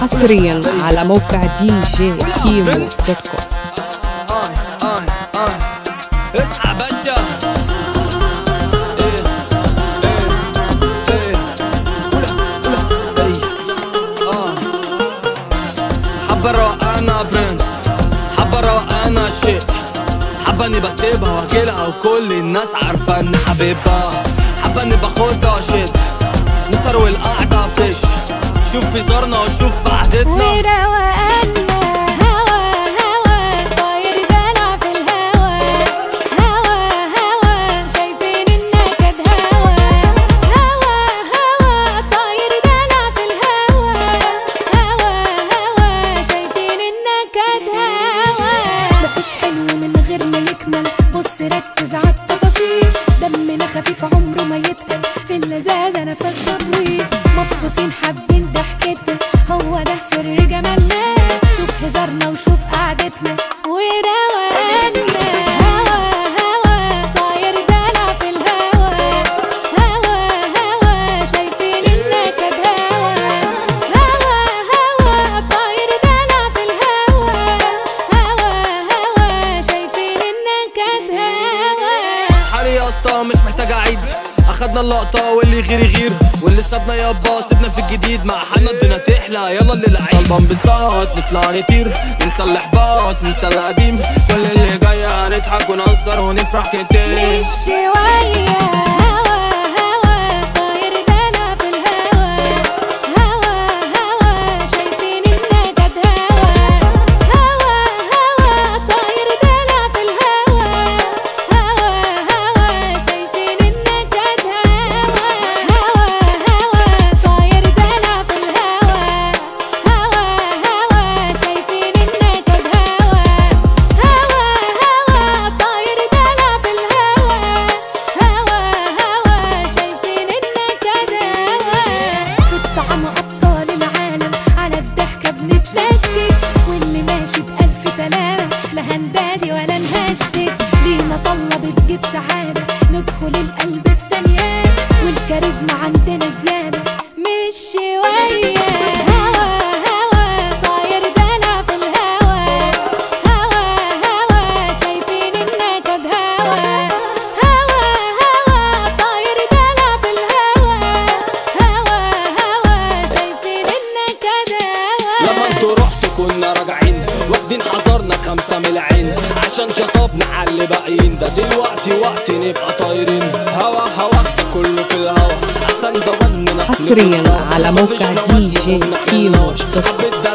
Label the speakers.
Speaker 1: حصريا على موقع دي جي كيمو دوت كوم
Speaker 2: آي آي آي اصحى باشا إيه إيه إيه ولا ولا إيه آه حبة روقانة برنس حبة روقانة شيء حبة اني بسيبها واجيلها وكل الناس عارفة اني حبيبها حبة اني باخدها شيت نسر والقعدة فيش شوف في زارنا وشوف في قعدتنا
Speaker 3: وروقنا هوا هوا طاير دلع في الهوا هوا هوا شايفين النكد هوا هوا هوا طاير دلع في الهوا هوا هوا شايفين النكد هوا مفيش حلو من غير ما يكمل بص ركز عالتفاصيل دمنا خفيف عمره ما يتقل في اللذاذة نفس طويل مبسوطين حابين ضحكتنا هو ده سر جمالنا شوف هزارنا وشوف قعدتنا وروقنا هوا هوا طاير دلع في الهوا هوا هوا شايفين النكد هوا هوا هوا طاير دلع في الهوا هوا هوا شايفين النكد هوا
Speaker 2: حالي يا اسطى مش محتاج اعيد اخدنا اللقطة واللي يغير يغير واللي سابنا يابا سيبنا في الجديد مع حنا الدنيا تحلى يلا اللي لعيب طالبة انبساط نطلع نطير ننسى الاحباط ننسى القديم كل اللي جاي هنضحك ونهزر ونفرح كتير
Speaker 3: مش شوية هوا هوا طاير دلع في الهوا هوا هوا شايفين النكد هوا هوا هوا طاير دلع في الهوا هوا هوا شايفين النكد هوا هوا هوا طاير دلع في الهوا هوا هوا شايفين النكد هوا هوا هوا طاير دلع في الهوا هوا هوا شايفين النكد هوا في الطعم أبطال العالم على الضحكة بنتلكك واللي ماشي بألف سلامة لا هندادي ولا نهشتك لينا طلة بتجيب سعادة ندخل القلب في ثانية والكاريزما عندنا زيادة مش شوية هوا هوا طاير دلع في الهوا هوا هوا شايفين النكد هوا هوا هوا طاير دلع في الهوا هوا هوا شايفين النكد هوا
Speaker 2: لما انتوا رحتوا كنا راجعين واخدين حذرنا خمسة من العين عشان شطبنا على اللي باقيين ده دلوقتي وقت نبقى طايرين هوا هوا ده كله في الهوا احسن ضمننا
Speaker 1: حصرياً على موقع DJ كيمو دوت كوم.
Speaker 2: حبيت ده